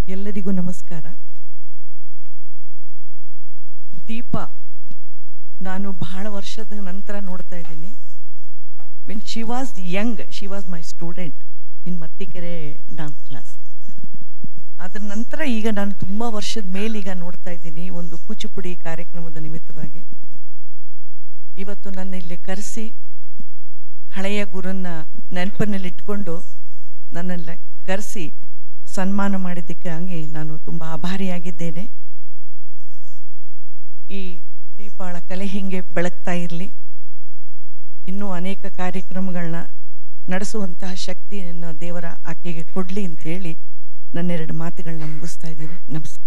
ಎಲ್ಲರಿಗೂ ನಮಸ್ಕಾರ ದೀಪ ನಾನು ಬಹಳ ವರ್ಷದ ನಂತರ ನೋಡ್ತಾ ಇದ್ದೀನಿ when she was young she was my student in Mathikere dance class ಅದರ ನಂತರ ಈಗ ನಾನು ತುಂಬ ವರ್ಷದ ಮೇಲೀಗ ನೋಡ್ತಾ ಇದ್ದೀನಿ ಒಂದು ಕೂಚಿಪುಡಿ ಕಾರ್ಯಕ್ರಮದ ನಿಮಿತ್ತವಾಗಿ ಇವತ್ತು ನನ್ನ ಇಲ್ಲಿ ಕರೆಸಿ ಹಳೆಯ ಗುರನ್ನ ನೆನಪನ್ನಲ್ಲಿಟ್ಕೊಂಡು ನನ್ನೆಲ್ಲ ಕರೆಸಿ ಸನ್ಮಾನ ಮಾಡಿದ್ದಕ್ಕಾಗಿ ನಾನು ತುಂಬ ಆಭಾರಿಯಾಗಿದ್ದೇನೆ ಈ ದೀಪಾಳ ಕಲೆ ಹೀಗೆ ಬೆಳಗ್ತಾ ಇರಲಿ ಇನ್ನೂ ಅನೇಕ ಕಾರ್ಯಕ್ರಮಗಳನ್ನ ನಡೆಸುವಂತಹ ಶಕ್ತಿಯನ್ನು ದೇವರ ಆಕೆಗೆ ಕೊಡಲಿ ಅಂತ ಹೇಳಿ ನನ್ನೆರಡು ಮಾತುಗಳನ್ನ ಮುಗಿಸ್ತಾ ಇದ್ದೀನಿ ನಮಸ್ಕಾರ